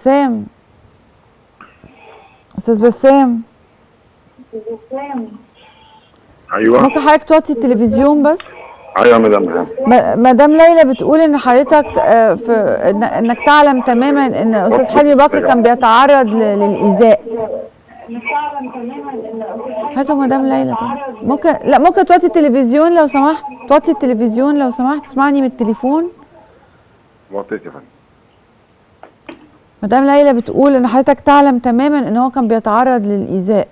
بسام استاذ بسام ايوه ممكن حضرتك توطي التلفزيون بس ايوه يا مدام إيهاب. م- مدام ليلى بتقول ان حضرتك آه، في إن- انك تعلم تماما ان استاذ حلمي بكر كان بيتعرض ل- للايذاء هاتوا مدام ليلى طيب ممكن لا ممكن توطي التلفزيون لو سمحت توطي التلفزيون لو سمحت تسمعني من التليفون وطيت يا فندم مدام ليلى بتقول ان حضرتك تعلم تماما ان هو كان بيتعرض للايذاء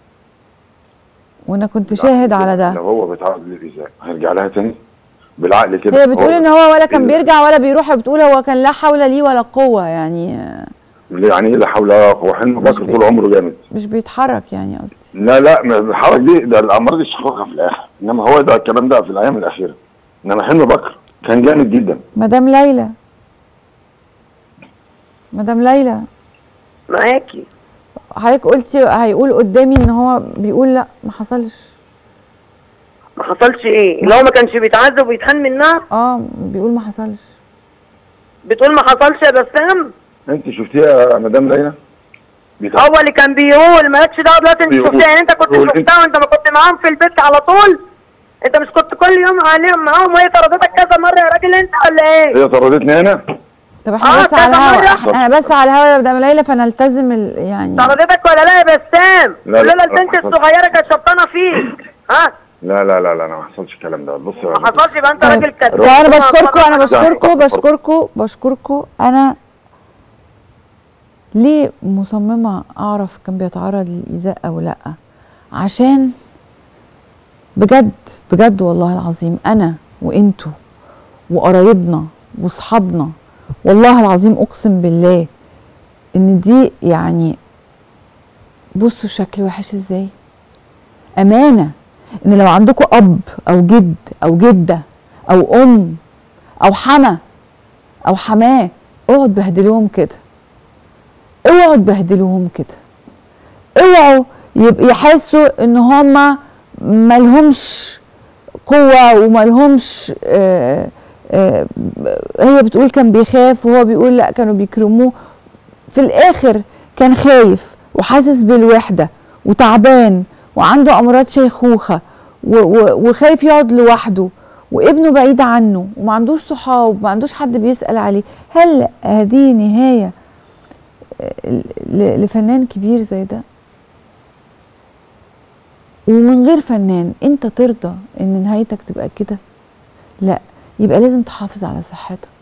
وانا كنت شاهد على لو ده هو بيتعرض للايذاء هيرجع لها تاني بالعقل كده هي بتقول ان هو ولا كان إيه؟ بيرجع ولا بيروح بتقول هو كان لا حول لي ولا قوه يعني آه، يعني ايه لا حول ولا قوه حلمي بكر طول عمره جامد مش بيتحرك يعني قصدي لا لا ما الحركه دي ده الامراض الشقاقه في الاخر انما هو ده الكلام ده في الايام الاخيره انما حلمي بكر كان جامد جدا مدام ليلى مدام ليلى معاكي حضرتك قلتي هيقول قدامي ان هو بيقول لا ما حصلش ما حصلش ايه اللي هو ما كانش بيتعذب ويتحن منها اه بيقول ما حصلش بتقول ما حصلش يا بسام انت شفتيها يا مدام ليلى بيتع- هو اللي كان بيقول مالكش دعوه دلوقتي انت بيقول. شفتها يعني انت كنت بيقول انت- شفتها وانت ما كنت معاهم في البيت على طول انت مش كنت كل يوم عليهم معاهم وهي طردتك كذا مره يا راجل انت ولا ايه؟ هي طردتني انا طب احنا آه، بس على كذا الهوا مرة. احنا بس على الهوا يا مدام ليلى فنلتزم ال... يعني طردتك ولا لا يا بسام؟ لا، لا، لولا لا، البنت ما حصلش. الصغيره كانت شبطانه فيك ها؟ لا لا لا لا انا ما حصلش الكلام ده بص يا ما حصلش يبقى انت طيب. راجل كذاب طيب انا بشكركم انا لا، بشكركم لا. بشكركم بشكركم انا ليه مصممه اعرف كان بيتعرض للايذاء او لا عشان بجد بجد والله العظيم انا وانتوا وقرايبنا واصحابنا والله العظيم اقسم بالله ان دي يعني بصوا الشكل وحش ازاي امانه ان لو عندكم اب او جد او جده او ام او حما او حماه اوعوا تبهدلوهم كده اوعوا تبهدلوهم كده اوعوا يبقى يحسوا ان هما مالهمش قوة ومالهمش آه آه هي بتقول كان بيخاف وهو بيقول لا كانوا بيكرموه في الاخر كان خايف وحاسس بالوحدة وتعبان وعنده امراض شيخوخة و- و- وخايف يقعد لوحده وابنه بعيد عنه وما عندوش صحاب وما عندوش حد بيسأل عليه هل هذه نهاية آه، ل- لفنان كبير زي ده ومن غير فنان انت ترضى ان نهايتك تبقى كده لا يبقى لازم تحافظ على صحتك